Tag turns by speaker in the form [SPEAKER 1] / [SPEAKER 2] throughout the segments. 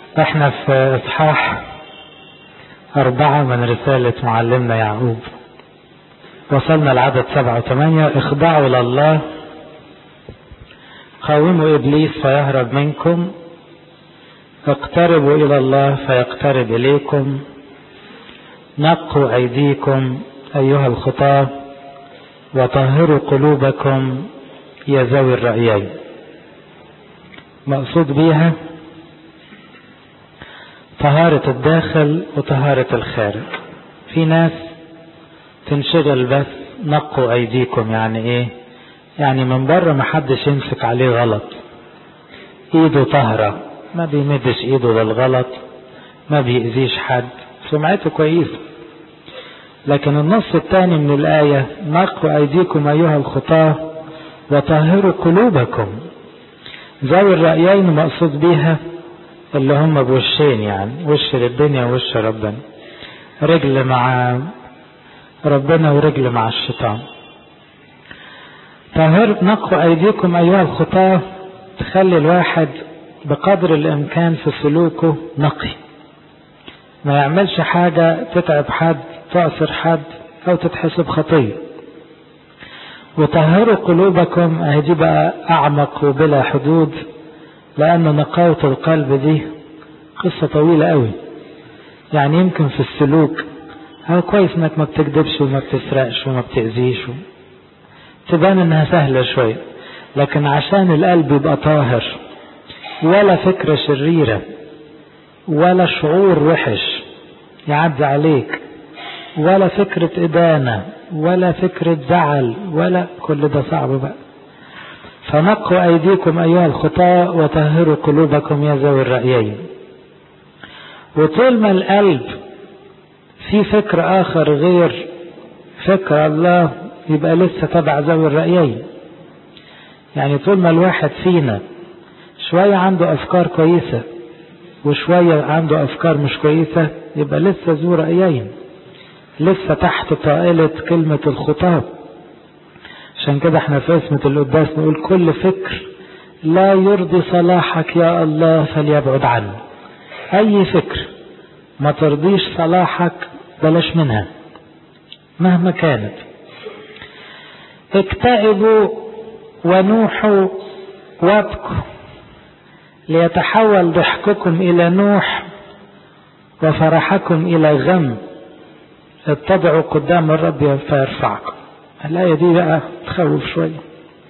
[SPEAKER 1] احنا في اصحاح اربعة من رسالة معلمنا يعقوب وصلنا لعدد سبعة وثمانية اخضعوا لله قاوموا ابليس فيهرب منكم اقتربوا الى الله فيقترب اليكم نقوا ايديكم ايها الخطاه وطهروا قلوبكم يا ذوي الرأيين مقصود بيها طهارة الداخل وطهارة الخارج في ناس تنشغل بس نقوا ايديكم يعني ايه يعني من بره ما حدش يمسك عليه غلط ايده طهرة ما بيمدش ايده للغلط ما بيأذيش حد سمعته كويسة لكن النص الثاني من الآية نقوا أيديكم أيها الخطاة وطهروا قلوبكم ذوي الرأيين مقصود بيها اللي هم بوشين يعني وش للدنيا ووش ربنا رجل مع ربنا ورجل مع الشيطان طهر نقوا أيديكم أيها الخطاة تخلي الواحد بقدر الإمكان في سلوكه نقي ما يعملش حاجة تتعب حد تعصر حد أو تتحسب خطية وطهروا قلوبكم اهي دي بقى أعمق وبلا حدود لأن نقاوة القلب دي قصة طويلة قوي يعني يمكن في السلوك هو كويس انك ما بتكذبش وما بتسرقش وما بتأذيش تبان انها سهلة شوية لكن عشان القلب يبقى طاهر ولا فكرة شريرة ولا شعور وحش يعدي عليك ولا فكرة إدانة ولا فكرة زعل ولا كل ده صعب بقى فنقوا أيديكم أيها الخطاة وطهروا قلوبكم يا ذوي الرأيين وطول ما القلب في فكر آخر غير فكر الله يبقى لسه تبع ذوي الرأيين يعني طول ما الواحد فينا شوية عنده أفكار كويسة وشوية عنده أفكار مش كويسة يبقى لسه ذو رأيين لسه تحت طائلة كلمة الخطاب عشان كده احنا في اسمة القداس نقول كل فكر لا يرضي صلاحك يا الله فليبعد عنه اي فكر ما ترضيش صلاحك بلاش منها مهما كانت اكتئبوا ونوحوا وابكوا ليتحول ضحككم الى نوح وفرحكم الى غم اتبعوا قدام الرب فيرفعكم الآية دي بقى تخوف شوية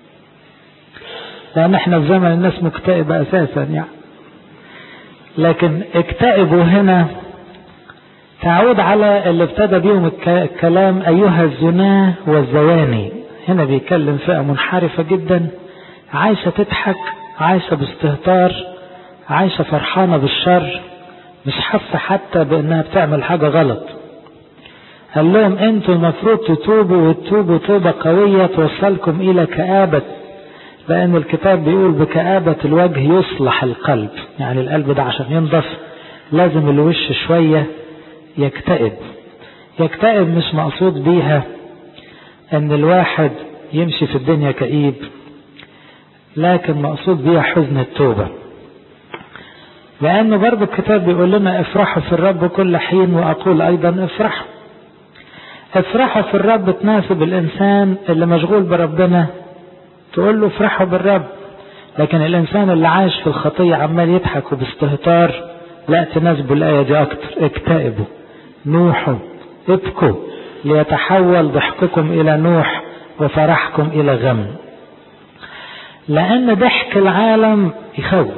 [SPEAKER 1] لأن احنا في زمن الناس مكتئبة أساسا يعني لكن اكتئبوا هنا تعود على اللي ابتدى بيهم الكلام أيها الزنا والزواني هنا بيتكلم فئة منحرفة جدا عايشة تضحك عايشة باستهتار عايشة فرحانة بالشر مش حاسة حتى بأنها بتعمل حاجة غلط قال لهم انتوا المفروض تتوبوا وتتوبوا توبة قوية توصلكم الى كآبة لان الكتاب بيقول بكآبة الوجه يصلح القلب يعني القلب ده عشان ينضف لازم الوش شوية يكتئب يكتئب مش مقصود بيها ان الواحد يمشي في الدنيا كئيب لكن مقصود بيها حزن التوبة لأنه برضو الكتاب بيقول لنا افرحوا في الرب كل حين وأقول أيضا افرحوا افرحوا في الرب تناسب الإنسان اللي مشغول بربنا تقول له افرحوا بالرب لكن الإنسان اللي عايش في الخطية عمال يضحك وباستهتار لا تناسبه الآية دي أكتر اكتئبوا نوحوا ابكوا ليتحول ضحككم إلى نوح وفرحكم إلى غم لأن ضحك العالم يخوف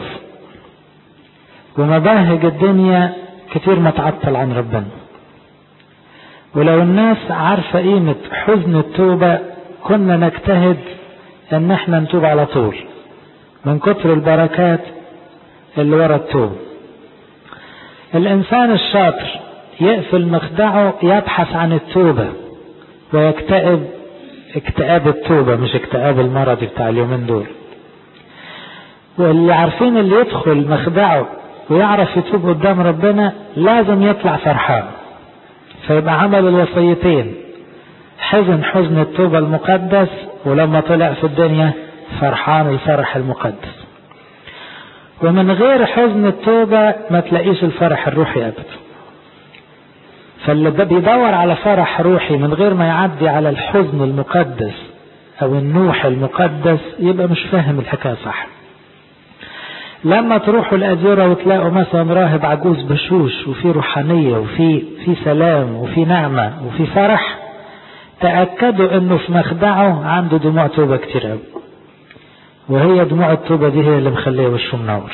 [SPEAKER 1] ومباهج الدنيا كتير ما تعطل عن ربنا ولو الناس عارفة قيمة حزن التوبة كنا نجتهد ان احنا نتوب على طول من كتر البركات اللي ورا التوبة الانسان الشاطر يقفل مخدعه يبحث عن التوبة ويكتئب اكتئاب التوبة مش اكتئاب المرض بتاع اليومين دول واللي عارفين اللي يدخل مخدعه ويعرف يتوب قدام ربنا لازم يطلع فرحان فيبقى عمل الوصيتين حزن حزن التوبة المقدس ولما طلع في الدنيا فرحان الفرح المقدس ومن غير حزن التوبة ما تلاقيش الفرح الروحي أبدا فاللي بيدور على فرح روحي من غير ما يعدي على الحزن المقدس أو النوح المقدس يبقى مش فاهم الحكاية صح لما تروحوا الأديرة وتلاقوا مثلا راهب عجوز بشوش وفي روحانية وفي في سلام وفي نعمة وفي فرح تأكدوا انه في مخدعه عنده دموع توبة كتير قوي وهي دموع التوبة دي هي اللي مخليه وشه منور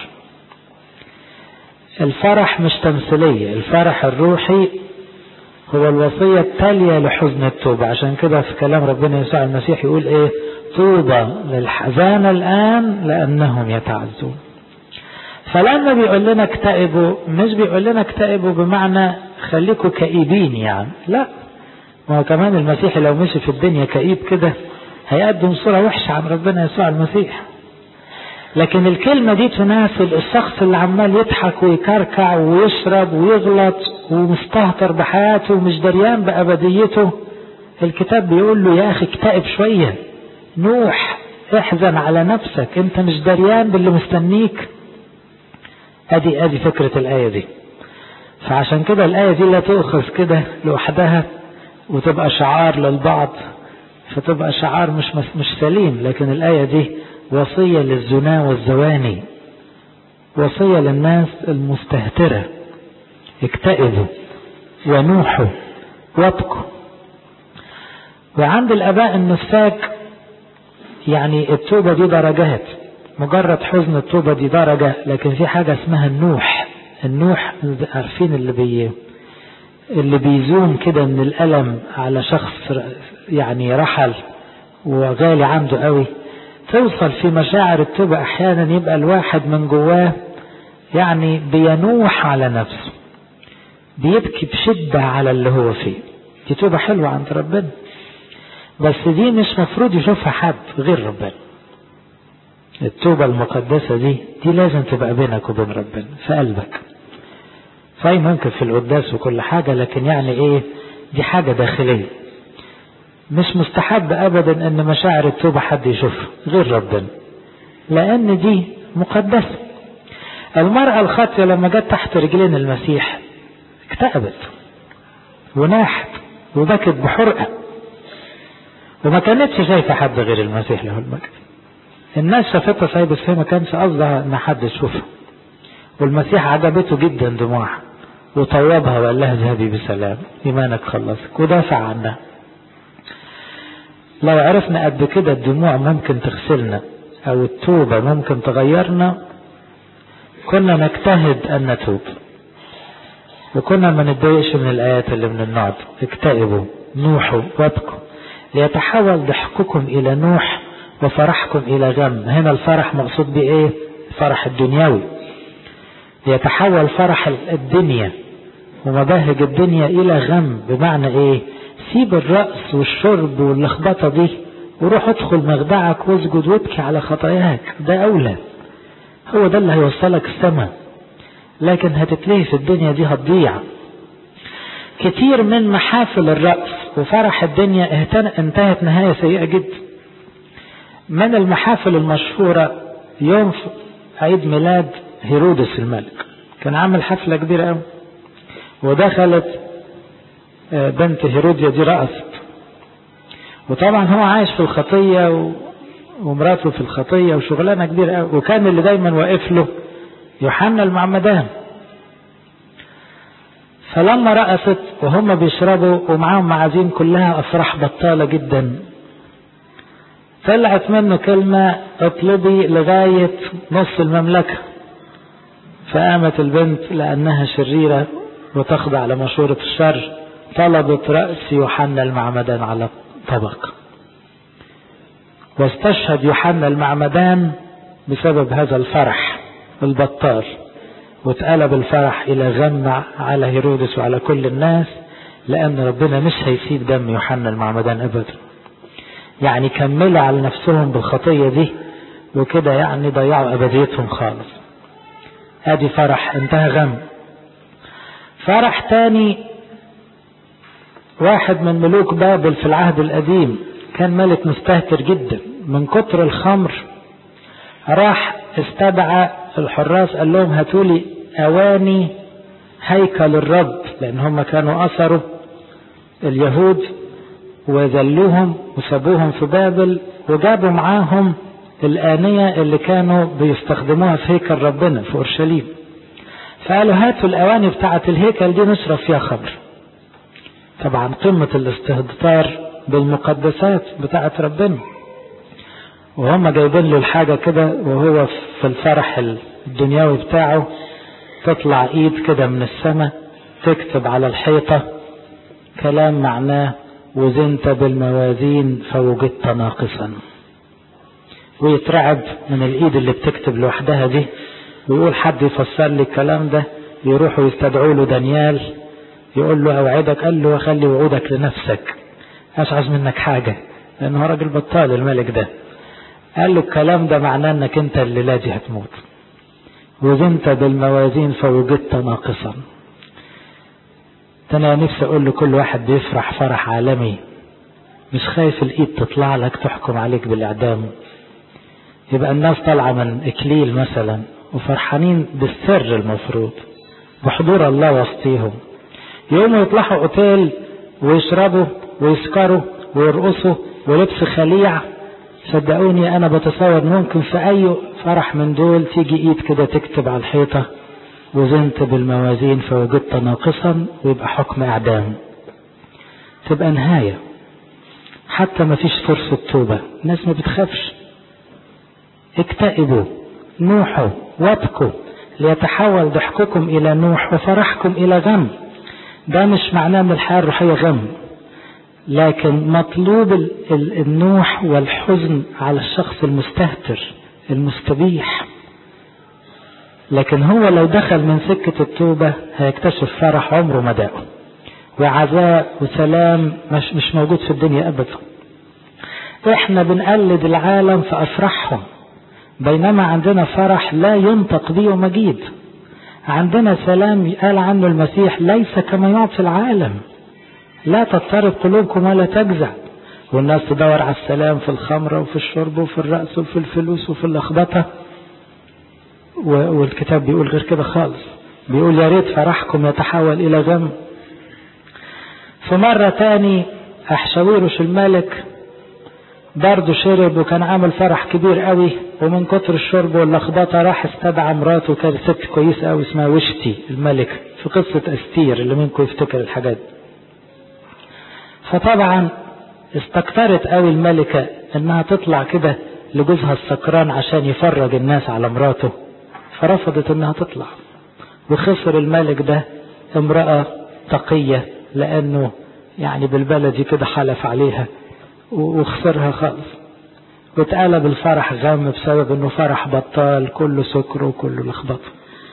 [SPEAKER 1] الفرح مش تمثيلية الفرح الروحي هو الوصية التالية لحزن التوبة عشان كده في كلام ربنا يسوع المسيح يقول ايه طوبى للحزان الآن لأنهم يتعزون فلما بيقول لنا اكتئبوا مش بيقول لنا اكتئبوا بمعنى خليكوا كئيبين يعني لا ما هو كمان المسيح لو مشي في الدنيا كئيب كده هيقدم صورة وحشة عن ربنا يسوع المسيح لكن الكلمة دي تناسب الشخص اللي عمال يضحك ويكركع ويشرب ويغلط ومستهتر بحياته ومش دريان بأبديته الكتاب بيقول له يا أخي اكتئب شوية نوح احزن على نفسك انت مش دريان باللي مستنيك ادي ادي فكرة الآية دي فعشان كده الآية دي لا تؤخذ كده لوحدها وتبقى شعار للبعض فتبقى شعار مش مش سليم لكن الآية دي وصية للزنا والزواني وصية للناس المستهترة اكتئبوا ونوحوا وابكوا وعند الآباء النساك يعني التوبة دي درجات مجرد حزن التوبة دي درجة لكن في حاجة اسمها النوح النوح عارفين اللي بي اللي بيزوم كده من الألم على شخص يعني رحل وغالي عنده قوي توصل في مشاعر التوبة أحيانا يبقى الواحد من جواه يعني بينوح على نفسه بيبكي بشدة على اللي هو فيه دي توبة حلوة عند ربنا بس دي مش مفروض يشوفها حد غير ربنا التوبة المقدسة دي دي لازم تبقى بينك وبين ربنا في قلبك فاي ممكن في القداس وكل حاجة لكن يعني ايه دي حاجة داخلية مش مستحب ابدا ان مشاعر التوبة حد يشوفها غير ربنا لان دي مقدسة المرأة الخاطية لما جت تحت رجلين المسيح اكتئبت وناحت وبكت بحرقة وما كانتش شايفة حد غير المسيح له المجد الناس شافتها صحيح بس هي ما كانش قصدها ان حد يشوفها والمسيح عجبته جدا دموعها وطوبها وقال لها اذهبي بسلام ايمانك خلصك ودافع عنها لو عرفنا قد كده الدموع ممكن تغسلنا او التوبة ممكن تغيرنا كنا نجتهد ان نتوب وكنا ما نتضايقش من الايات اللي من النوع ده اكتئبوا نوحوا وابكوا ليتحول ضحككم الى نوح وفرحكم الى غم هنا الفرح مقصود بايه فرح الدنيوي ليتحول فرح الدنيا ومباهج الدنيا الى غم بمعنى ايه سيب الرأس والشرب واللخبطة دي وروح ادخل مخدعك واسجد وابكي على خطاياك ده اولى هو ده اللي هيوصلك السماء لكن هتتلهي في الدنيا دي هتضيع كتير من محافل الرأس وفرح الدنيا انتهت نهاية سيئة جدا من المحافل المشهورة يوم عيد ميلاد هيرودس الملك كان عامل حفلة كبيرة قوي ودخلت بنت هيروديا دي رقصت وطبعا هو عايش في الخطية و... ومراته في الخطية وشغلانة كبيرة قوي وكان اللي دايما واقف له يوحنا المعمدان فلما رقصت وهم بيشربوا ومعاهم معازيم كلها افراح بطالة جدا طلعت منه كلمة اطلبي لغاية نص المملكة فقامت البنت لأنها شريرة وتخضع لمشورة الشر طلبت رأس يوحنا المعمدان على طبق واستشهد يوحنا المعمدان بسبب هذا الفرح البطال واتقلب الفرح إلى غم على هيرودس وعلى كل الناس لأن ربنا مش هيسيب دم يوحنا المعمدان أبدا يعني كملوا على نفسهم بالخطية دي وكده يعني ضيعوا أبديتهم خالص ادي فرح انتهى غم فرح تاني واحد من ملوك بابل في العهد القديم كان ملك مستهتر جدا من كتر الخمر راح استدعى الحراس قال لهم هاتوا لي أواني هيكل الرب لأن هم كانوا أثروا اليهود وذلوهم وسابوهم في بابل وجابوا معاهم الآنية اللي كانوا بيستخدموها في هيكل ربنا في أورشليم فقالوا هاتوا الأواني بتاعة الهيكل دي نشرب فيها خمر طبعا قمة الاستهتار بالمقدسات بتاعة ربنا وهم جايبين له الحاجة كده وهو في الفرح الدنيوي بتاعه تطلع ايد كده من السماء تكتب على الحيطة كلام معناه وزنت بالموازين فوجدت ناقصا ويترعب من الايد اللي بتكتب لوحدها دي ويقول حد يفسر لي الكلام ده يروحوا يستدعوا له دانيال يقول له اوعدك قال له خلي وعودك لنفسك اشعز منك حاجة لانه راجل بطال الملك ده قال له الكلام ده معناه انك انت الليلة دي هتموت وزنت بالموازين فوجدت ناقصا انا نفسي اقول لكل واحد بيفرح فرح عالمي مش خايف الايد تطلع لك تحكم عليك بالاعدام يبقى الناس طالعه من اكليل مثلا وفرحانين بالسر المفروض بحضور الله وسطيهم يقوموا يطلعوا اوتيل ويشربوا ويسكروا ويرقصوا ولبس خليع صدقوني انا بتصور ممكن في اي فرح من دول تيجي ايد كده تكتب على الحيطة وزنت بالموازين فوجدت ناقصا ويبقى حكم اعدام تبقى نهاية حتى ما فيش فرصة توبة الناس ما بتخافش اكتئبوا نوحوا وابكوا ليتحول ضحككم الى نوح وفرحكم الى غم ده مش معناه ان الحياة الروحية غم لكن مطلوب النوح والحزن على الشخص المستهتر المستبيح لكن هو لو دخل من سكة التوبة هيكتشف فرح عمره ما داقه وعزاء وسلام مش, مش موجود في الدنيا أبدا احنا بنقلد العالم في أفراحهم بينما عندنا فرح لا ينطق به مجيد عندنا سلام قال عنه المسيح ليس كما يعطي العالم لا تضطرب قلوبكم ولا تجزع والناس تدور على السلام في الخمرة وفي الشرب وفي الرأس وفي الفلوس وفي اللخبطة والكتاب بيقول غير كده خالص بيقول يا ريت فرحكم يتحول إلى غم فمرة تاني أحشاويرش الملك برضه شرب وكان عامل فرح كبير قوي ومن كتر الشرب واللخبطة راح استدعى مراته كانت ست كويسة قوي اسمها وشتي الملك في قصة استير اللي منكم يفتكر الحاجات دي فطبعا استكترت قوي الملكة انها تطلع كده لجوزها السكران عشان يفرج الناس على مراته فرفضت انها تطلع وخسر الملك ده امرأة تقية لانه يعني بالبلدي كده حلف عليها وخسرها خالص واتقلب الفرح غم بسبب انه فرح بطال كله سكر وكله لخبطه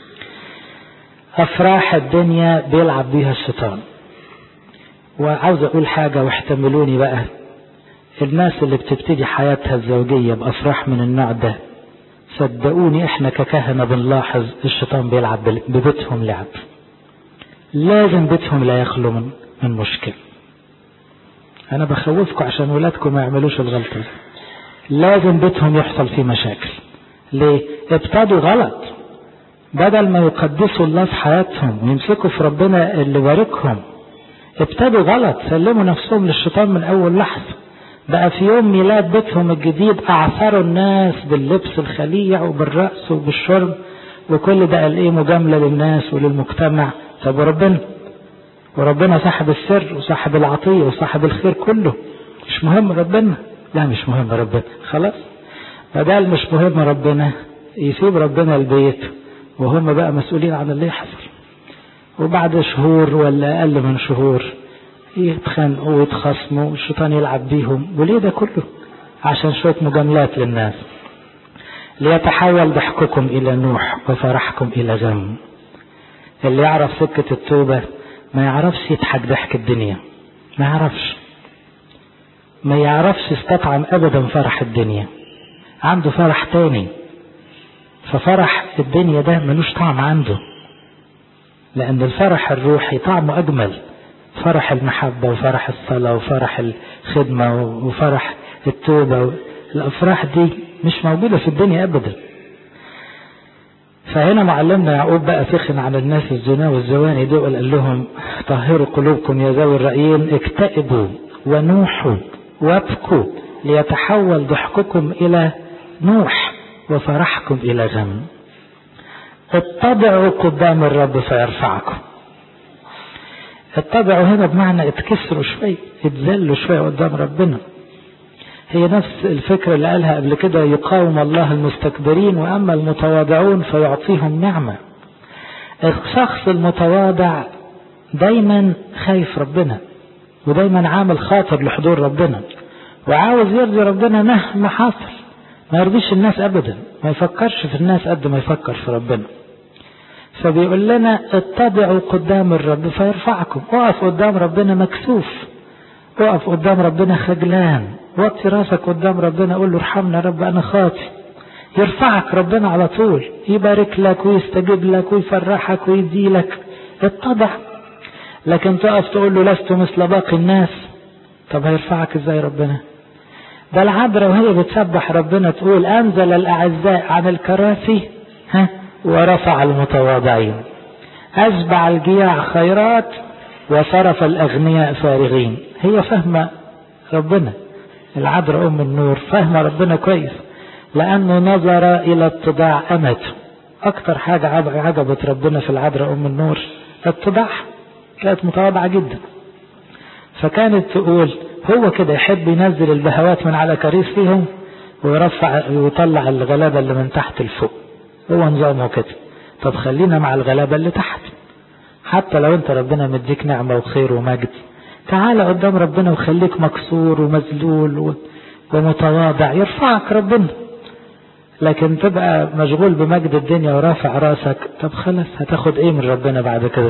[SPEAKER 1] افراح الدنيا بيلعب بيها الشيطان وعاوز اقول حاجة واحتملوني بقى الناس اللي بتبتدي حياتها الزوجية بافراح من النوع ده صدقوني احنا ككهنة بنلاحظ الشيطان بيلعب ببيتهم لعب لازم بيتهم لا يخلو من, من مشكلة انا بخوفكم عشان ولادكم ما يعملوش الغلطة دي لازم بيتهم يحصل فيه مشاكل ليه ابتدوا غلط بدل ما يقدسوا الله في حياتهم ويمسكوا في ربنا اللي باركهم ابتدوا غلط سلموا نفسهم للشيطان من اول لحظة بقى في يوم ميلاد بيتهم الجديد اعثروا الناس باللبس الخليع وبالرأس وبالشرب وكل ده قال ايه مجاملة للناس وللمجتمع طب وربنا وربنا صاحب السر وصاحب العطية وصاحب الخير كله مش مهم ربنا لا مش مهم ربنا خلاص بدل مش مهم ربنا يسيب ربنا البيت وهم بقى مسؤولين عن اللي يحصل وبعد شهور ولا أقل من شهور يتخانقوا ويتخاصموا والشيطان يلعب بيهم وليه ده كله عشان شوية مجاملات للناس ليتحول ضحككم إلى نوح وفرحكم إلى غم اللي يعرف سكة التوبة ما يعرفش يضحك ضحك الدنيا ما يعرفش ما يعرفش يستطعم أبدا فرح الدنيا عنده فرح تاني ففرح الدنيا ده ملوش طعم عنده لأن الفرح الروحي طعمه أجمل فرح المحبة وفرح الصلاة وفرح الخدمة وفرح التوبة الأفراح دي مش موجودة في الدنيا أبدا فهنا معلمنا يعقوب بقى سخن على الناس الزنا والزواني دول قال لهم طهروا قلوبكم يا ذوي الرأيين اكتئبوا ونوحوا وابكوا ليتحول ضحككم إلى نوح وفرحكم إلى غم اتبعوا قدام الرب فيرفعكم اتبعوا هنا بمعنى اتكسروا شوي اتذلوا شوي قدام ربنا هي نفس الفكرة اللي قالها قبل كده يقاوم الله المستكبرين وأما المتواضعون فيعطيهم نعمة الشخص المتواضع دايما خايف ربنا ودايما عامل خاطر لحضور ربنا وعاوز يرضي ربنا مهما حصل ما يرضيش الناس أبدا ما يفكرش في الناس قد ما يفكر في ربنا فبيقول لنا اتبعوا قدام الرب فيرفعكم اقف قدام ربنا مكسوف اقف قدام ربنا خجلان وطي راسك قدام ربنا قول له ارحمنا يا رب انا خاطي يرفعك ربنا على طول يبارك لك ويستجيب لك ويفرحك ويديلك اتضع لكن تقف تقول له لست مثل باقي الناس طب هيرفعك ازاي ربنا ده العذراء وهي بتسبح ربنا تقول انزل الاعزاء عن الكراسي ها ورفع المتواضعين أشبع الجياع خيرات وصرف الأغنياء فارغين هي فاهمة ربنا العذراء أم النور فاهمة ربنا كويس لأنه نظر إلى اتضاع أمته أكتر حاجة عجبت ربنا في العذراء أم النور اتضاعها كانت متواضعة جدا فكانت تقول هو كده يحب ينزل البهوات من على كريسهم ويرفع ويطلع الغلابة اللي من تحت لفوق هو نظامه كده طب خلينا مع الغلابة اللي تحت حتى لو انت ربنا مديك نعمة وخير ومجد تعال قدام ربنا وخليك مكسور ومذلول ومتواضع يرفعك ربنا لكن تبقى مشغول بمجد الدنيا ورافع راسك طب خلاص هتاخد ايه من ربنا بعد كده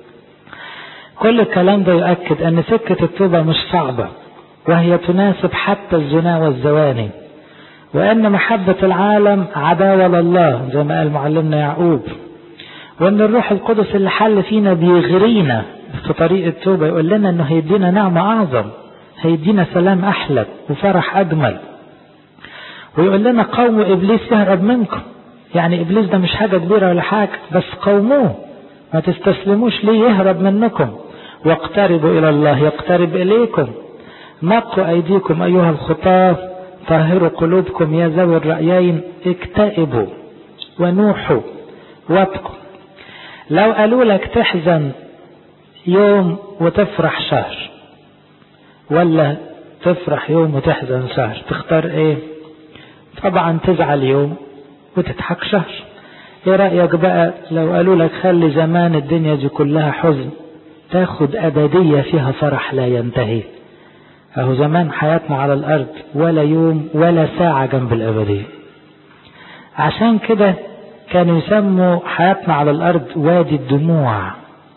[SPEAKER 1] كل الكلام ده يؤكد ان سكة التوبة مش صعبة وهي تناسب حتى الزنا والزواني وأن محبة العالم عداوة لله زي ما قال معلمنا يعقوب وأن الروح القدس اللي حل فينا بيغرينا في طريق التوبة يقول لنا أنه هيدينا نعمة أعظم هيدينا سلام أحلى وفرح أجمل ويقول لنا قوموا إبليس يهرب منكم يعني إبليس ده مش حاجة كبيرة ولا حاجة بس قوموه ما تستسلموش ليه يهرب منكم واقتربوا إلى الله يقترب إليكم نقوا أيديكم أيها الخطاه طهروا قلوبكم يا ذوي الرأيين اكتئبوا ونوحوا وابكوا لو قالوا لك تحزن يوم وتفرح شهر ولا تفرح يوم وتحزن شهر تختار ايه طبعا تزعل يوم وتضحك شهر ايه رأيك بقى لو قالوا لك خلي زمان الدنيا دي كلها حزن تاخد أبدية فيها فرح لا ينتهي أهو زمان حياتنا على الأرض ولا يوم ولا ساعة جنب الأبدية عشان كده كانوا يسموا حياتنا على الأرض وادي الدموع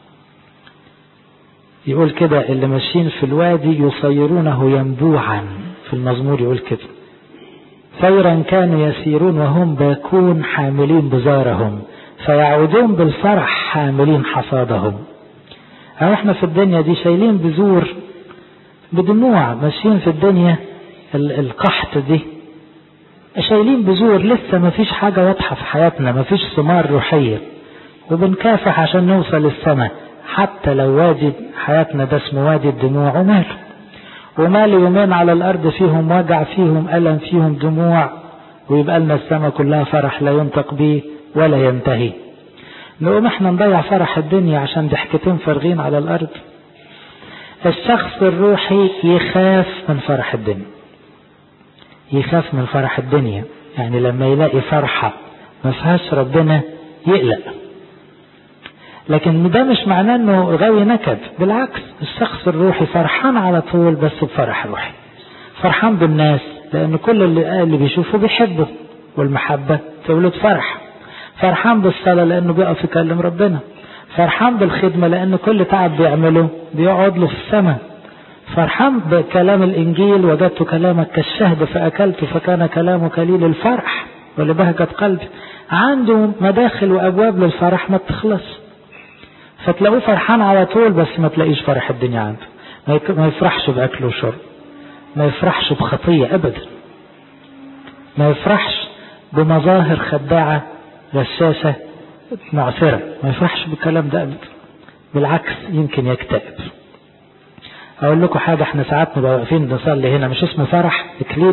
[SPEAKER 1] يقول كده اللي ماشيين في الوادي يصيرونه ينبوعا في المزمور يقول كده سيرا كانوا يسيرون وهم باكون حاملين بزارهم فيعودون بالفرح حاملين حصادهم أو احنا في الدنيا دي شايلين بذور بدموع ماشيين في الدنيا القحط دي شايلين بذور لسه ما فيش حاجة واضحة في حياتنا ما فيش ثمار روحية وبنكافح عشان نوصل السماء حتى لو وادي حياتنا ده اسمه وادي الدموع وماله ومال يومين على الأرض فيهم وجع فيهم ألم فيهم دموع ويبقى لنا السماء كلها فرح لا ينطق به ولا ينتهي نقوم احنا نضيع فرح الدنيا عشان ضحكتين فارغين على الأرض الشخص الروحي يخاف من فرح الدنيا يخاف من فرح الدنيا يعني لما يلاقي فرحة ما فيهاش ربنا يقلق لكن ده مش معناه انه غاوي نكد بالعكس الشخص الروحي فرحان على طول بس بفرح روحي فرحان بالناس لان كل اللي, اللي بيشوفه بيحبه والمحبة تولد فرح فرحان بالصلاة لانه بيقف يكلم ربنا فرحان بالخدمة لأن كل تعب بيعمله بيقعد له في السماء فرحان بكلام الإنجيل وجدت كلامك كالشهد فأكلت فكان كلامه كليل الفرح ولبهجة قلبي عنده مداخل وأبواب للفرح ما بتخلص فتلاقوه فرحان على طول بس ما تلاقيش فرح الدنيا عنده ما يفرحش بأكل وشرب ما يفرحش بخطية أبدا ما يفرحش بمظاهر خداعة غشاشة معسرة ما يفرحش بالكلام ده أبدا بالعكس يمكن يكتئب أقول لكم حاجة احنا ساعات نبقى واقفين نصلي هنا مش اسمه فرح إكليل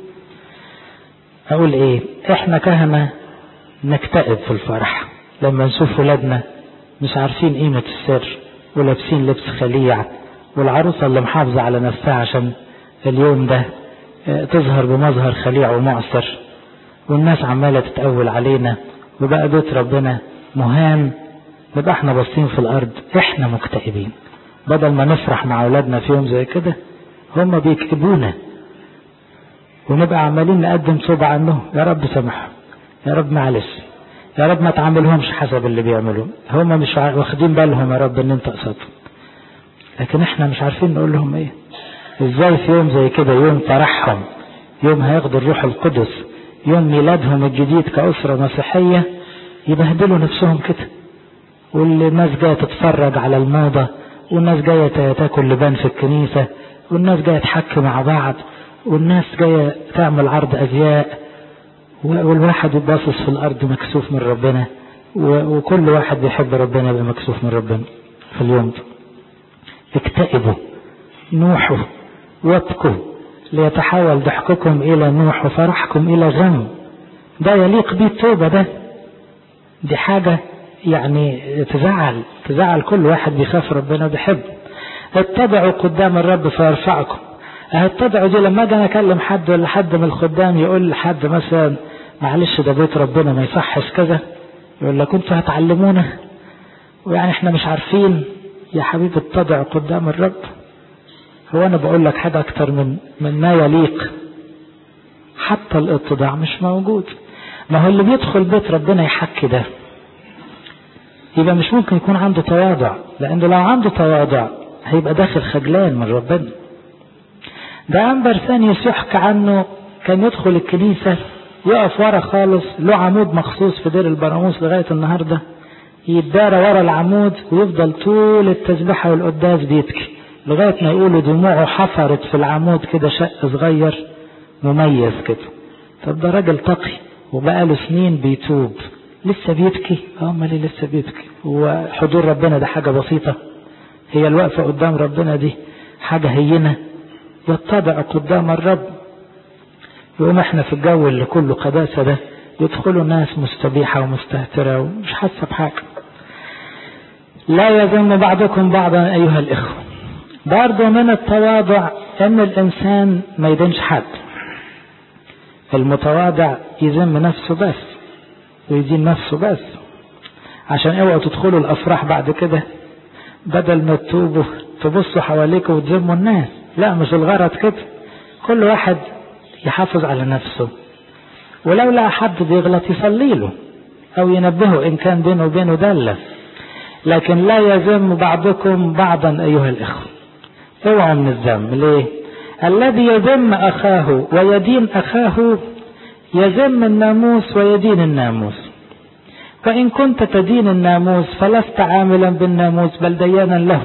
[SPEAKER 1] أقول إيه احنا كهنة نكتئب في الفرح لما نشوف ولادنا مش عارفين قيمة السر ولابسين لبس خليع والعروسة اللي محافظة على نفسها عشان اليوم ده تظهر بمظهر خليع ومعسر والناس عمالة تتأول علينا وبقى بيت ربنا مهان نبقى احنا باصين في الأرض احنا مكتئبين بدل ما نفرح مع أولادنا في يوم زي كده هم بيكتبونا ونبقى عمالين نقدم توبة عنهم يا رب سامحهم يا رب معلش يا رب ما تعاملهمش حسب اللي بيعملوه هم مش واخدين بالهم يا رب ان انت قصدهم لكن احنا مش عارفين نقول لهم ايه ازاي في يوم زي كده يوم فرحهم يوم هياخدوا الروح القدس يوم ميلادهم الجديد كأسرة مسيحية يبهدلوا نفسهم كده والناس جاية تتفرج على الموضة والناس جاية تاكل لبان في الكنيسة والناس جاية تحكي مع بعض والناس جاية تعمل عرض أزياء والواحد يباصص في الأرض مكسوف من ربنا وكل واحد بيحب ربنا يبقى مكسوف من ربنا في اليوم ده اكتئبوا نوحوا وابكوا ليتحول ضحككم إلى نوح وفرحكم إلى غم ده يليق بيه التوبة ده دي حاجة يعني تزعل تزعل كل واحد بيخاف ربنا وبيحب اتبعوا قدام الرب فيرفعكم اتبعوا دي لما اجي اكلم حد ولا حد من الخدام يقول لحد مثلا معلش ده بيت ربنا ما يصحش كذا يقول لك انتوا هتعلمونا ويعني احنا مش عارفين يا حبيبي اتبع قدام الرب هو انا بقول لك حاجه اكتر من من ما يليق حتى الاتضاع مش موجود ما هو اللي بيدخل بيت ربنا يحكي ده يبقى مش ممكن يكون عنده تواضع لانه لو عنده تواضع هيبقى داخل خجلان من ربنا ده أنبر ثانيوس يحكى عنه كان يدخل الكنيسة يقف ورا خالص له عمود مخصوص في دير البراموس لغاية النهاردة يتدارى ورا العمود ويفضل طول التسبيحة والقداس بيبكي لغاية ما يقولوا دموعه حفرت في العمود كده شق صغير مميز كده طب ده راجل تقي وبقى له سنين بيتوب لسه بيبكي اه امال لسه بيبكي هو حضور ربنا ده حاجة بسيطة هي الوقفة قدام ربنا دي حاجة هينة يتبع قدام الرب يقوم احنا في الجو اللي كله قداسة ده يدخلوا ناس مستبيحة ومستهترة ومش حاسة بحاجة لا يذم بعضكم بعضا أيها الإخوة برضه من التواضع أن الإنسان ما يدينش حد المتواضع يذم نفسه بس ويدين نفسه بس عشان اوعوا تدخلوا الأفراح بعد كده بدل ما تتوبوا تبصوا حواليكم وتذموا الناس لا مش الغرض كده كل واحد يحافظ على نفسه ولو لقى حد بيغلط يصلي له او ينبهه ان كان بينه وبينه دلة لكن لا يذم بعضكم بعضا ايها الاخوة اوعوا من الذم ليه الذي يذم اخاه ويدين اخاه يذم الناموس ويدين الناموس فإن كنت تدين الناموس فلست عاملا بالناموس بل ديانا له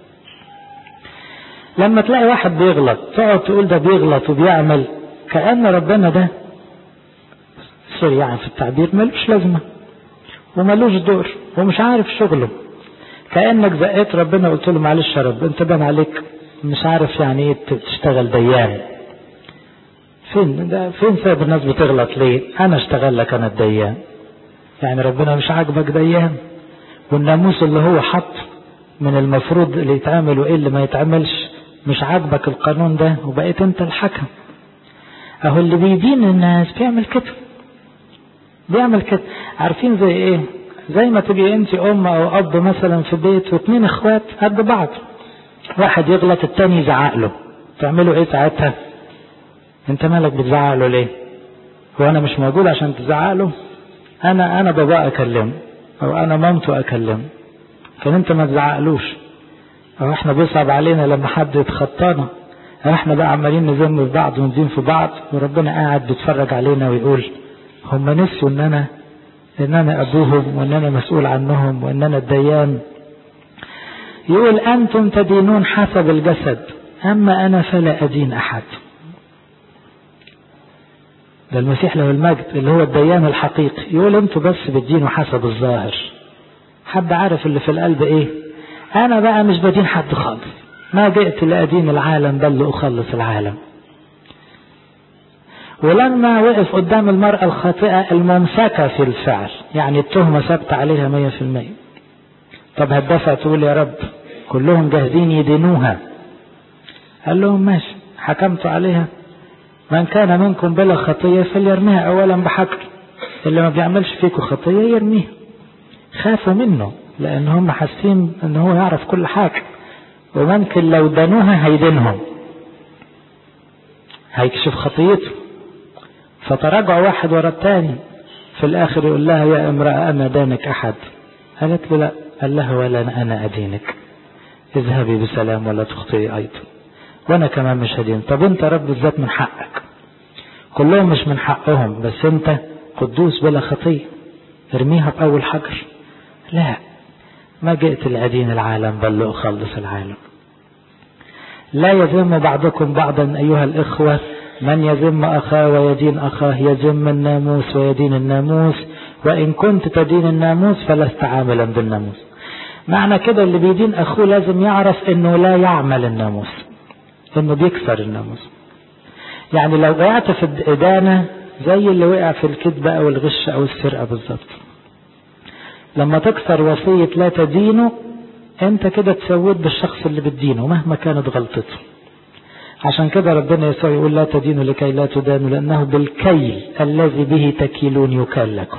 [SPEAKER 1] لما تلاقي واحد بيغلط تقعد تقول ده بيغلط وبيعمل كأن ربنا ده سوري يعني في التعبير ملوش لازمة وملوش دور ومش عارف شغله كأنك زقيت ربنا قلت له معلش يا رب انت بان عليك مش عارف يعني ايه تشتغل ديان فين ده فين سبب الناس بتغلط ليه انا اشتغل لك انا الديان يعني ربنا مش عاجبك ديان والناموس اللي هو حط من المفروض اللي يتعمل وايه اللي ما يتعملش مش عاجبك القانون ده وبقيت انت الحكم اهو اللي بيدين الناس بيعمل كده بيعمل كده عارفين زي ايه زي ما تبقي انت ام او اب مثلا في بيت واثنين اخوات قد بعض واحد يغلط التاني يزعق له تعملوا ايه ساعتها انت مالك بتزعق له ليه هو انا مش موجود عشان تزعق له انا انا بابا اكلمه او انا مامته اكلمه كان انت ما تزعقلوش او احنا بيصعب علينا لما حد يتخطانا او احنا بقى عمالين نذم في بعض وندين في بعض وربنا قاعد بيتفرج علينا ويقول هم نسوا ان انا ان انا ابوهم وان انا مسؤول عنهم وان انا الديان يقول انتم تدينون حسب الجسد اما انا فلا ادين احد ده المسيح له المجد اللي هو الديان الحقيقي يقول انتوا بس بتدينوا حسب الظاهر حد عارف اللي في القلب ايه انا بقى مش بدين حد خالص ما جئت لأدين العالم بل لأخلص العالم ولما وقف قدام المرأة الخاطئة الممسكة في الفعل يعني التهمة ثابتة عليها مية في المية طب هتدفع تقول يا رب كلهم جاهزين يدينوها قال لهم ماشي حكمت عليها من كان منكم بلا خطية فليرميها أولا بحقل اللي ما بيعملش فيكم خطية يرميها خافوا منه لأن هم حاسين أن هو يعرف كل حاجة وممكن لو دانوها هيدينهم هيكشف خطيته فتراجعوا واحد ورا الثاني في الآخر يقول لها يا امرأة أما دانك أحد قالت له لا قال لها ولا أنا أدينك اذهبي بسلام ولا تخطئي أيضا وأنا كمان مش هدين طب أنت رب الذات من حقك كلهم مش من حقهم بس أنت قدوس بلا خطية ارميها بأول حجر لا ما جئت لأدين العالم بل لأخلص العالم لا يذم بعضكم بعضا أيها الإخوة من يذم أخاه ويدين أخاه يذم الناموس ويدين الناموس وإن كنت تدين الناموس فلست عاملا بالناموس معنى كده اللي بيدين أخوه لازم يعرف أنه لا يعمل الناموس أنه بيكسر الناموس يعني لو وقعت في الإدانة زي اللي وقع في الكذب أو الغش أو السرقة بالظبط لما تكسر وصية لا تدينه انت كده تسويت بالشخص اللي بتدينه مهما كانت غلطته عشان كده ربنا يسوع يقول لا تدينوا لكي لا تدانوا لأنه بالكيل الذي به تكيلون يكال لكم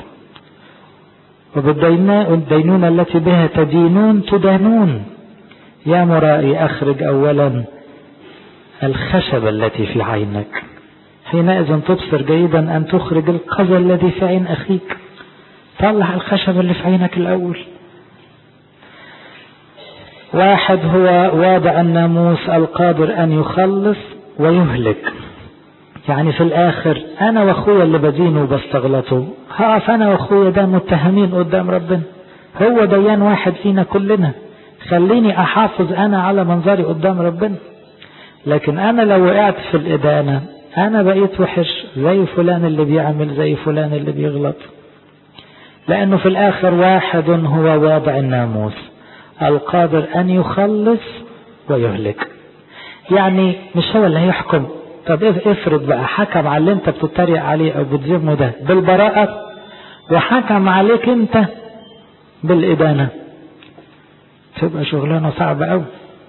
[SPEAKER 1] وبالدينونة التي بها تدينون تدانون يا مرائي أخرج أولا الخشب التي في عينك حينئذ تبصر جيدا أن تخرج القذى الذي في عين أخيك طلع الخشب اللي في عينك الأول واحد هو واضع الناموس القادر أن يخلص ويهلك يعني في الآخر أنا وأخويا اللي بدينه وبستغلطه هقف أنا وأخويا ده متهمين قدام ربنا هو ديان واحد فينا كلنا خليني أحافظ أنا على منظري قدام ربنا لكن أنا لو وقعت في الإدانة أنا بقيت وحش زي فلان اللي بيعمل زي فلان اللي بيغلط لأنه في الآخر واحد هو واضع الناموس القادر أن يخلص ويهلك يعني مش هو اللي هيحكم طب افرض بقى حكم على اللي انت بتتريق عليه او بتذمه ده بالبراءة وحكم عليك انت بالإدانة تبقى شغلانة صعبة قوي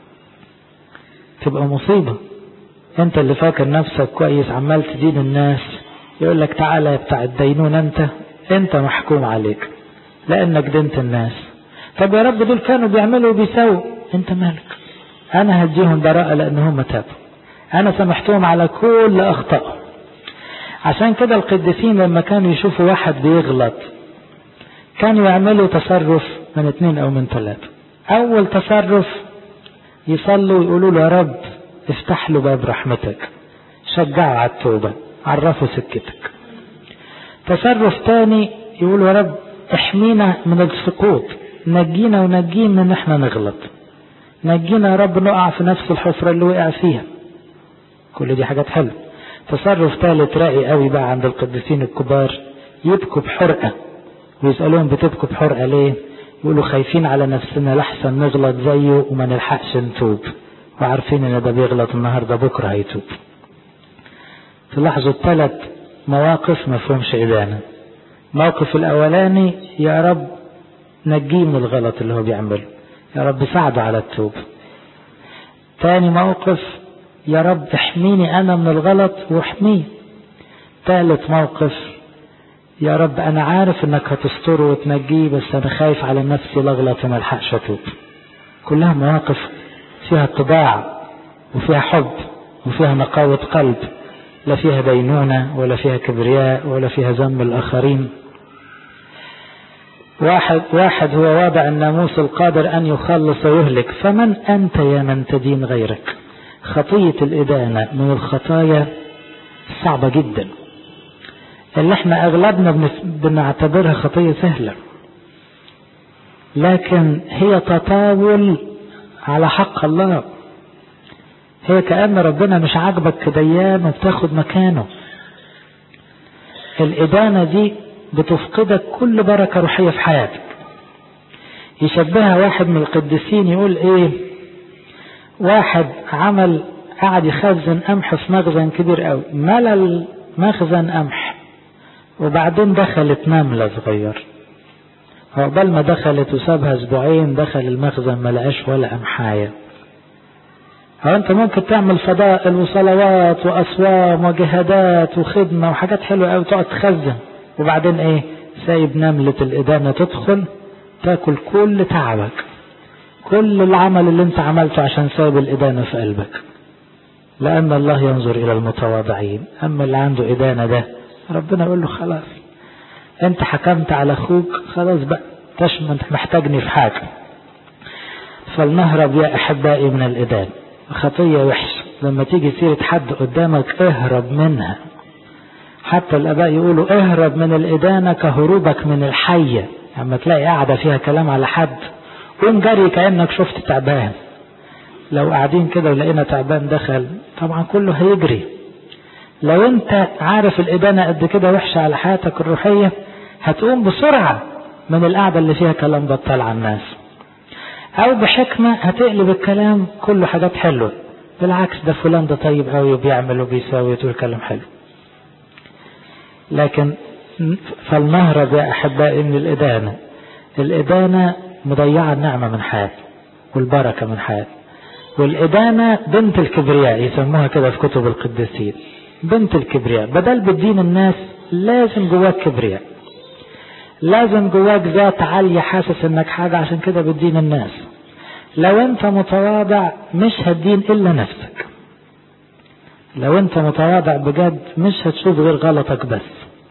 [SPEAKER 1] تبقى مصيبة انت اللي فاكر نفسك كويس عمال تدين الناس يقول لك تعالى بتاع الدينون انت انت محكوم عليك لانك دنت الناس طب يا رب دول كانوا بيعملوا وبيسووا انت مالك انا هديهم براءة لان هم تابوا انا سامحتهم على كل اخطائهم عشان كده القديسين لما كانوا يشوفوا واحد بيغلط كانوا يعملوا تصرف من اتنين او من ثلاثة اول تصرف يصلوا ويقولوا له يا رب افتح له باب رحمتك شجعه على التوبة عرفه سكتك تصرف تاني يقول يا رب احمينا من السقوط نجينا ونجيه من ان احنا نغلط نجينا يا رب نقع في نفس الحفرة اللي وقع فيها كل دي حاجات حلوة تصرف ثالث راقي قوي بقى عند القديسين الكبار يبكوا بحرقة ويسألوهم بتبكوا بحرقة ليه يقولوا خايفين على نفسنا لحسن نغلط زيه وما نلحقش نتوب وعارفين ان ده بيغلط النهارده بكره هيتوب تلاحظوا الثلاث مواقف ما فيهمش إدانة موقف الأولاني يا رب نجيه من الغلط اللي هو بيعمله يا رب ساعده على التوب تاني موقف يا رب احميني أنا من الغلط واحميه ثالث موقف يا رب أنا عارف إنك هتستره وتنجيه بس أنا خايف على نفسي لغلط وما الحقش أتوب كلها مواقف فيها اتباع وفيها حب وفيها نقاوة قلب لا فيها دينونة ولا فيها كبرياء ولا فيها ذم الآخرين واحد, واحد هو واضع الناموس القادر أن يخلص ويهلك فمن أنت يا من تدين غيرك خطية الإدانة من الخطايا صعبة جدا اللي احنا أغلبنا بنعتبرها خطية سهلة لكن هي تطاول على حق الله هي كأن ربنا مش عاجبك كديان وبتاخد مكانه الإدانة دي بتفقدك كل بركة روحية في حياتك يشبهها واحد من القديسين يقول ايه واحد عمل قعد يخزن قمح في مخزن كبير قوي ملى المخزن قمح وبعدين دخلت نملة صغير عقبال ما دخلت وسابها اسبوعين دخل المخزن ما لقاش ولا قمحايه هو انت ممكن تعمل فضائل وصلوات واصوام وجهادات وخدمه وحاجات حلوه قوي تقعد تخزن وبعدين ايه سايب نمله الادانه تدخل تاكل كل تعبك كل العمل اللي انت عملته عشان سايب الادانه في قلبك لان الله ينظر الى المتواضعين اما اللي عنده ادانه ده ربنا يقول له خلاص انت حكمت على اخوك خلاص بقى تشمل محتاجني في حاجه فلنهرب يا احبائي من الادانه خطية وحشة لما تيجي سيرة حد قدامك اهرب منها حتى الآباء يقولوا اهرب من الإدانة كهروبك من الحية لما تلاقي قاعدة فيها كلام على حد قوم جري كأنك شفت تعبان لو قاعدين كده ولقينا تعبان دخل طبعا كله هيجري لو انت عارف الإدانة قد كده وحشة على حياتك الروحية هتقوم بسرعة من القعدة اللي فيها كلام بطال على الناس او بحكمة هتقلب الكلام كله حاجات حلوة بالعكس ده فلان ده طيب قوي وبيعمل وبيساوي وتقول كلام حلو لكن فلنهرب يا احبائي من الادانة الادانة مضيعة النعمة من حياتي والبركة من حياتي والادانة بنت الكبرياء يسموها كده في كتب القديسين بنت الكبرياء بدل بتدين الناس لازم جواك كبرياء لازم جواك ذات عالية حاسس انك حاجة عشان كده بتدين الناس لو انت متواضع مش هتدين الا نفسك لو انت متواضع بجد مش هتشوف غير غلطك بس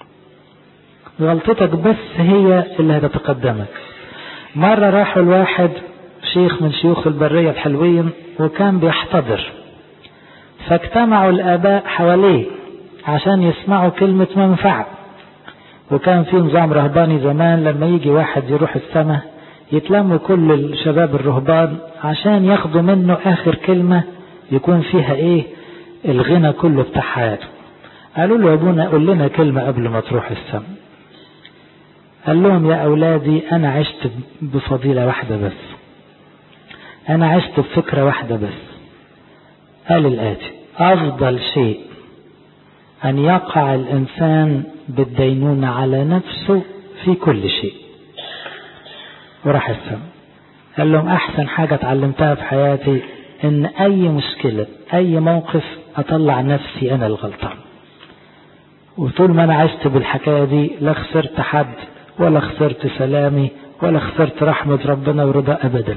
[SPEAKER 1] غلطتك بس هي اللي هتتقدمك مرة راحوا الواحد شيخ من شيوخ البرية الحلوين وكان بيحتضر فاجتمعوا الآباء حواليه عشان يسمعوا كلمة منفعة وكان في نظام رهباني زمان لما يجي واحد يروح السماء يتلموا كل الشباب الرهبان عشان ياخدوا منه آخر كلمة يكون فيها إيه الغنى كله بتاع حياته قالوا له يا ابونا قول لنا كلمة قبل ما تروح السماء قال لهم يا أولادي أنا عشت بفضيلة واحدة بس أنا عشت بفكرة واحدة بس قال الآتي أفضل شيء أن يقع الإنسان بالدينونة على نفسه في كل شيء وراح السماء قال لهم أحسن حاجة اتعلمتها في حياتي إن أي مشكلة أي موقف أطلع نفسي أنا الغلطان وطول ما أنا عشت بالحكاية دي لا خسرت حد ولا خسرت سلامي ولا خسرت رحمة ربنا ورضا أبدا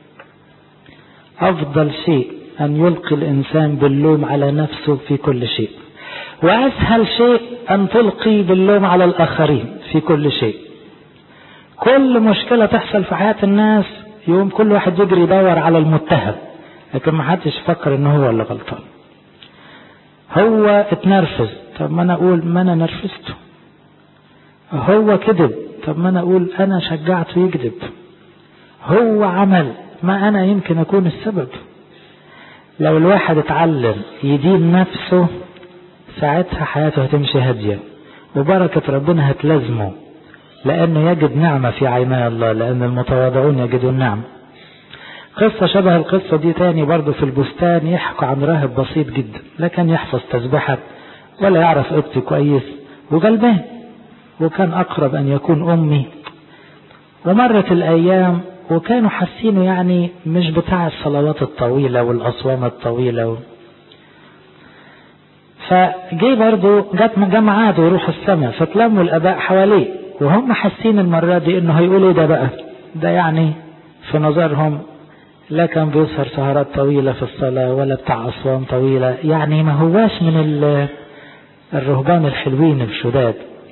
[SPEAKER 1] أفضل شيء أن يلقي الإنسان باللوم على نفسه في كل شيء وأسهل شيء أن تلقي باللوم على الآخرين في كل شيء كل مشكلة تحصل في حياة الناس يوم كل واحد يجري يدور على المتهم لكن ما حدش يفكر ان هو اللي غلطان هو اتنرفز طب ما انا اقول ما انا نرفزته هو كذب طب ما انا اقول انا شجعته يكذب هو عمل ما انا يمكن اكون السبب لو الواحد اتعلم يدين نفسه ساعتها حياته هتمشي هادية وبركة ربنا هتلازمه لأنه يجد نعمة في عيني الله لأن المتواضعون يجدون نعمة قصة شبه القصة دي تاني برضه في البستان يحكوا عن راهب بسيط جدا لا كان يحفظ تسبحة ولا يعرف قبط كويس وغلبان وكان أقرب أن يكون أمي ومرت الأيام وكانوا حاسينه يعني مش بتاع الصلوات الطويلة والأصوام الطويلة و... فجي برضه جت جماعات ويروح السماء فتلموا الآباء حواليه وهم حاسين المرة دي إنه هيقول إيه ده بقى ده يعني في نظرهم لا كان بيسهر سهرات طويلة في الصلاة ولا بتاع أصوام طويلة يعني ما هواش من الرهبان الحلوين الشداد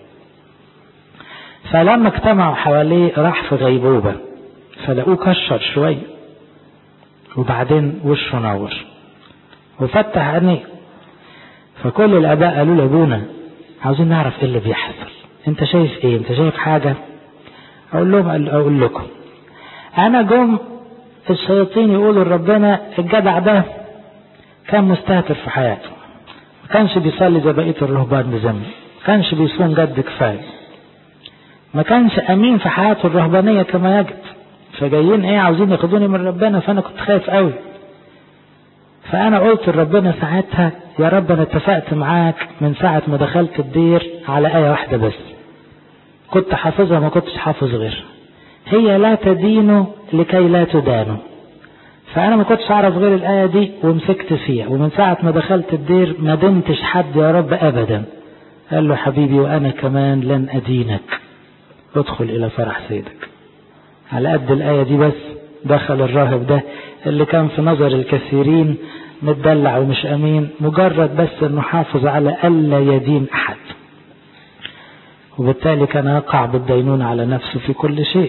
[SPEAKER 1] فلما اجتمعوا حواليه راح في غيبوبة فلقوه كشر شوية وبعدين وشه نور وفتح عينيه فكل الآباء قالوا له أبونا عاوزين نعرف إيه اللي بيحصل أنت شايف إيه أنت شايف حاجة أقول لهم أقول لكم أنا جم الشياطين يقولوا لربنا الجدع ده كان مستهتر في حياته ما كانش بيصلي زي بقية الرهبان بذنب كانش بيصوم جد كفاية ما كانش امين في حياته الرهبانية كما يجب فجايين ايه عاوزين ياخدوني من ربنا فانا كنت خايف قوي فانا قلت لربنا ساعتها يا رب انا اتفقت معاك من ساعة ما دخلت الدير على ايه واحدة بس كنت حافظها ما كنتش حافظ غيرها هي لا تدين لكي لا تدانوا فانا ما كنتش اعرف غير الايه دي ومسكت فيها ومن ساعه ما دخلت الدير ما دمتش حد يا رب ابدا قال له حبيبي وانا كمان لن ادينك ادخل الى فرح سيدك على قد الايه دي بس دخل الراهب ده اللي كان في نظر الكثيرين متدلع ومش امين مجرد بس انه حافظ على الا يدين احد وبالتالي كان يقع بالدينون على نفسه في كل شيء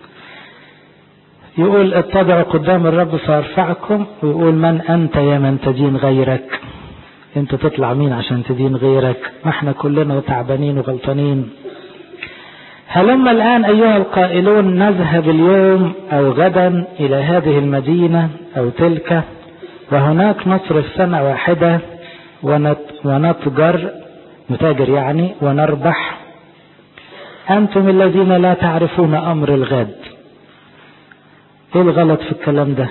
[SPEAKER 1] يقول اتضعوا قدام الرب فارفعكم ويقول من انت يا من تدين غيرك انت تطلع مين عشان تدين غيرك ما احنا كلنا تعبانين وغلطانين هلما الآن أيها القائلون نذهب اليوم أو غدا إلى هذه المدينة أو تلك وهناك نصرف سنة واحدة ونتجر نتاجر يعني ونربح أنتم الذين لا تعرفون أمر الغد ايه الغلط في الكلام ده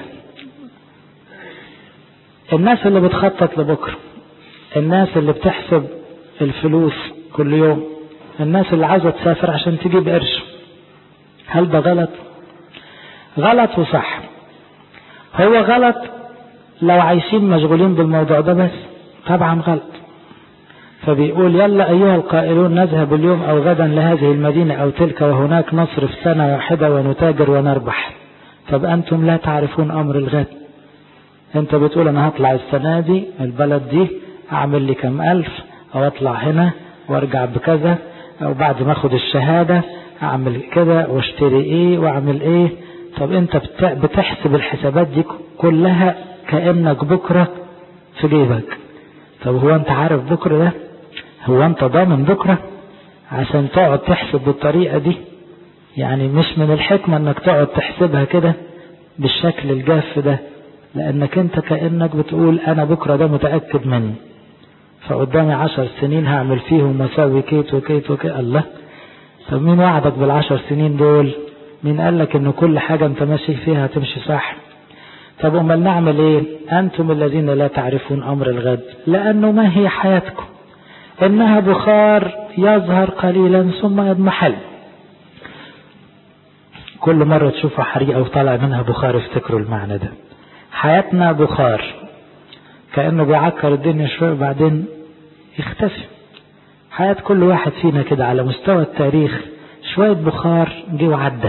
[SPEAKER 1] الناس اللي بتخطط لبكرة الناس اللي بتحسب الفلوس كل يوم الناس اللي عاوزة تسافر عشان تجيب قرش هل ده غلط غلط وصح هو غلط لو عايشين مشغولين بالموضوع ده بس طبعا غلط فبيقول يلا أيها القائلون نذهب اليوم أو غدا لهذه المدينة أو تلك وهناك نصرف سنة واحدة ونتاجر ونربح طب أنتم لا تعرفون أمر الغد أنت بتقول أنا هطلع السنة دي البلد دي أعمل لي كم ألف أو أطلع هنا وأرجع بكذا أو بعد ما أخد الشهادة أعمل كده واشتري إيه وأعمل إيه طب أنت بتحسب الحسابات دي كلها كأنك بكرة في جيبك طب هو أنت عارف بكرة ده هو أنت ضامن بكرة عشان تقعد تحسب بالطريقة دي يعني مش من الحكمة انك تقعد تحسبها كده بالشكل الجاف ده لانك انت كأنك بتقول انا بكرة ده متأكد منه فقدامي عشر سنين هعمل فيهم واسوي كيت وكيت وكيت الله طب مين وعدك بالعشر سنين دول مين قال لك ان كل حاجة انت ماشي فيها هتمشي صح طب امال نعمل ايه انتم الذين لا تعرفون امر الغد لانه ما هي حياتكم انها بخار يظهر قليلا ثم يضمحل كل مرة تشوفوا حريقة وطالع منها بخار افتكروا المعنى ده حياتنا بخار كأنه بيعكر الدنيا شوية وبعدين يختفي حياة كل واحد فينا كده على مستوى التاريخ شوية بخار جه وعدى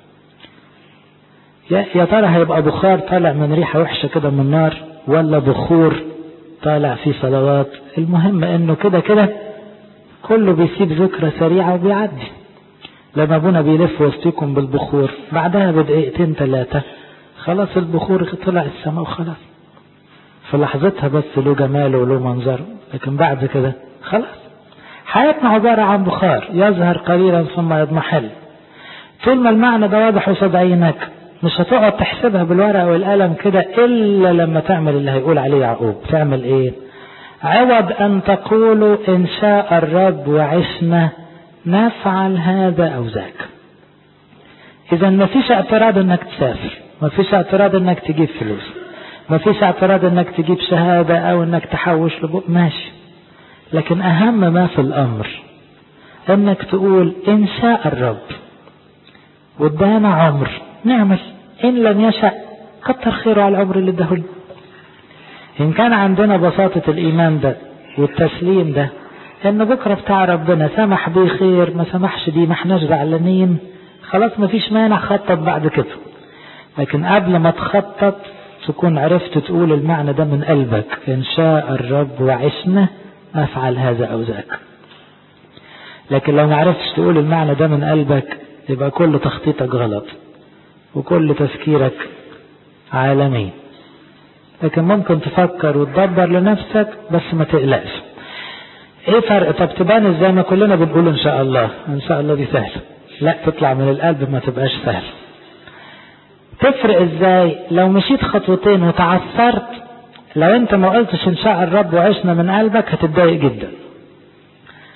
[SPEAKER 1] يا ترى هيبقى بخار طالع من ريحة وحشة كده من النار ولا بخور طالع فيه صلوات المهم انه كده كده كله بيسيب ذكرى سريعة وبيعدي لما ابونا بيلف وسطيكم بالبخور بعدها بدقيقتين ثلاثة خلاص البخور طلع السماء وخلاص في لحظتها بس له جماله وله منظره لكن بعد كده خلاص حياتنا عبارة عن بخار يظهر قليلا ثم يضمحل طول ما المعنى ده واضح قصاد عينك مش هتقعد تحسبها بالورقة والقلم كده إلا لما تعمل اللي هيقول عليه يعقوب تعمل إيه عوض أن تقولوا إن شاء الرب وعشنا نفعل هذا أو ذاك إذا ما فيش اعتراض إنك تسافر ما فيش اعتراض إنك تجيب فلوس ما فيش اعتراض إنك تجيب شهادة أو إنك تحوش لبوق ماشي لكن أهم ما في الأمر إنك تقول إن شاء الرب وادانا عمر نعمل إن لم يشأ كتر خيره على العمر اللي اداهولنا إن كان عندنا بساطة الإيمان ده والتسليم ده إن بكرة بتاع ربنا سمح بيه خير ما سمحش بيه ما احناش زعلانين خلاص ما فيش مانع خطط بعد كده لكن قبل ما تخطط تكون عرفت تقول المعنى ده من قلبك إن شاء الرب وعشنا نفعل هذا أو ذاك لكن لو ما عرفتش تقول المعنى ده من قلبك يبقى كل تخطيطك غلط وكل تفكيرك عالمي لكن ممكن تفكر وتدبر لنفسك بس ما تقلقش ايه فرق طب تبان ازاي ما كلنا بنقول ان شاء الله ان شاء الله دي سهلة لا تطلع من القلب ما تبقاش سهل تفرق ازاي لو مشيت خطوتين وتعثرت لو انت ما قلتش ان شاء الرب وعشنا من قلبك هتتضايق جدا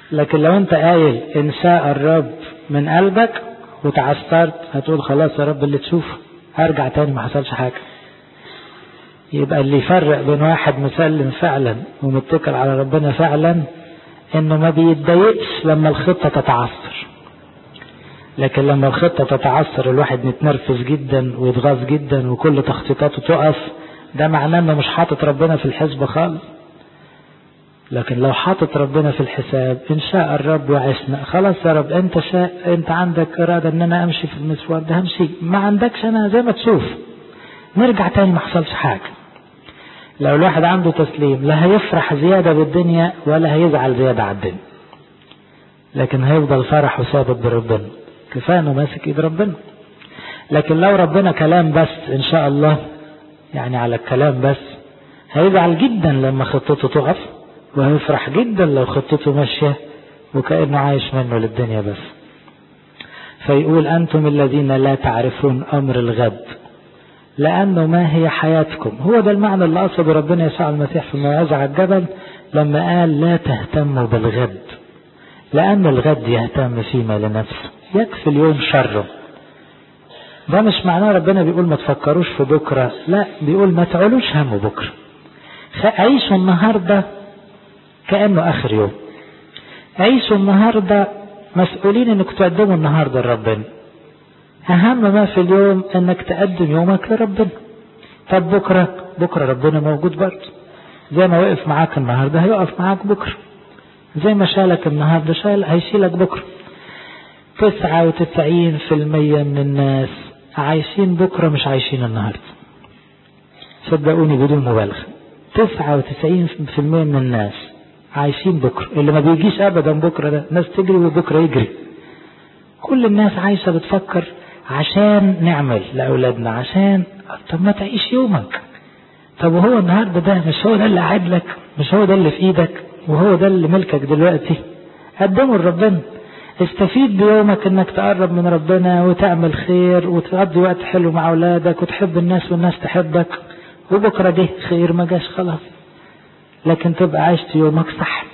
[SPEAKER 1] لكن لو انت قايل ان شاء الرب من قلبك وتعثرت هتقول خلاص يا رب اللي تشوفه هرجع تاني ما حصلش حاجة يبقى اللي يفرق بين واحد مسلم فعلا ومتكل على ربنا فعلا انه ما بيتضايقش لما الخطة تتعثر لكن لما الخطة تتعثر الواحد متنرفز جدا ويتغاظ جدا وكل تخطيطاته تقف ده معناه انه مش حاطط ربنا في الحسبة خالص لكن لو حاطط ربنا في الحساب ان شاء الرب وعشنا خلاص يا رب انت شاء انت عندك اراده ان انا امشي في المشوار ده همشي ما عندكش انا زي ما تشوف نرجع تاني ما حصلش حاجه لو الواحد عنده تسليم لا هيفرح زياده بالدنيا ولا هيزعل زياده على الدنيا لكن هيفضل فرح وثابت بربنا كفايه انه ماسك ايد ربنا لكن لو ربنا كلام بس ان شاء الله يعني على الكلام بس هيزعل جدا لما خطته تقف وهيفرح جدا لو خطته ماشية وكأنه عايش منه للدنيا بس فيقول أنتم الذين لا تعرفون أمر الغد لأنه ما هي حياتكم هو ده المعنى اللي قصده ربنا يسوع المسيح في الموعظة على الجبل لما قال لا تهتموا بالغد لأن الغد يهتم فيما لنفسه يكفي اليوم شره ده مش معناه ربنا بيقول ما تفكروش في بكرة لا بيقول ما تعولوش هم بكرة عيشوا النهارده كأنه آخر يوم عيشوا النهاردة مسؤولين انك تقدموا النهاردة لربنا أهم ما في اليوم انك تقدم يومك لربنا طب بكرة بكرة ربنا موجود برضه زي ما وقف معاك النهاردة هيقف معاك بكرة زي ما شالك النهاردة شال هيشيلك بكرة تسعة وتسعين في المية من الناس عايشين بكرة مش عايشين النهاردة صدقوني بدون مبالغة تسعة وتسعين في المية من الناس عايشين بكرة اللي ما بيجيش ابدا بكرة ده ناس تجري وبكرة يجري كل الناس عايشة بتفكر عشان نعمل لأولادنا عشان طب ما تعيش يومك طب وهو النهاردة ده مش هو ده اللي قاعد لك مش هو ده اللي في ايدك وهو ده اللي ملكك دلوقتي قدمه لربنا استفيد بيومك انك تقرب من ربنا وتعمل خير وتقضي وقت حلو مع اولادك وتحب الناس والناس تحبك وبكرة جه خير ما جاش خلاص لكن تبقى عشت يومك صح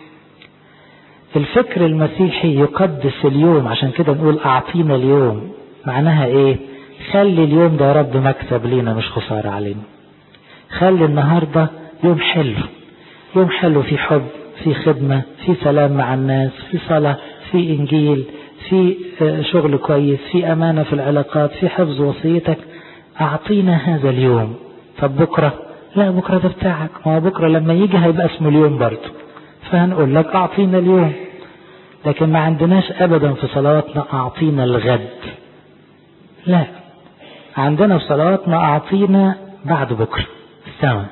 [SPEAKER 1] الفكر المسيحي يقدس اليوم عشان كده نقول اعطينا اليوم معناها ايه خلي اليوم ده يا رب مكسب لينا مش خسارة علينا خلي النهاردة يوم حلو يوم حلو في حب في خدمة في سلام مع الناس في صلاة في انجيل في شغل كويس في امانة في العلاقات في حفظ وصيتك اعطينا هذا اليوم طب بكره لا بكرة ده بتاعك ما هو بكرة لما يجي هيبقى اسمه اليوم برضه فهنقول لك أعطينا اليوم لكن ما عندناش أبدا في صلواتنا أعطينا الغد لا عندنا في صلواتنا أعطينا بعد بكرة السماء